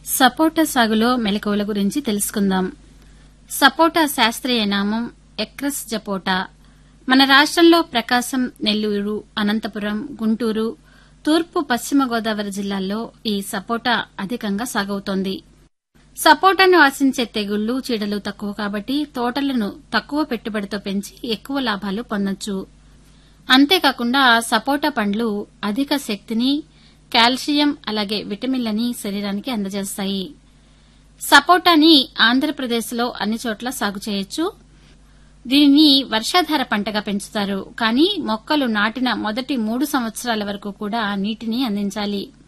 సపోటా సాగులో మెలకువల గురించి తెలుసుకుందాం సపోటా శాస్త్రీయ నామం ఎక్రస్ జపోటా మన రాష్టంలో ప్రకాశం నెల్లూరు అనంతపురం గుంటూరు తూర్పు పశ్చిమ గోదావరి జిల్లాల్లో ఈ సపోటా అధికంగా సాగవుతోంది సపోటాను ఆశించే తెగుళ్లు చీడలు తక్కువ కాబట్టి తోటలను తక్కువ పెట్టుబడితో పెంచి ఎక్కువ లాభాలు పొందొచ్చు అంతేకాకుండా సపోటా పండ్లు అధిక శక్తిని కాల్షియం అలాగే విటమిన్లని శరీరానికి అందజేస్తాయి సపోటాని ఆంధ్రప్రదేశ్లో అన్ని చోట్ల సాగు చేయొచ్చు దీనిని వర్షాధార పంటగా పెంచుతారు కానీ మొక్కలు నాటిన మొదటి మూడు సంవత్సరాల వరకు కూడా నీటిని అందించాలి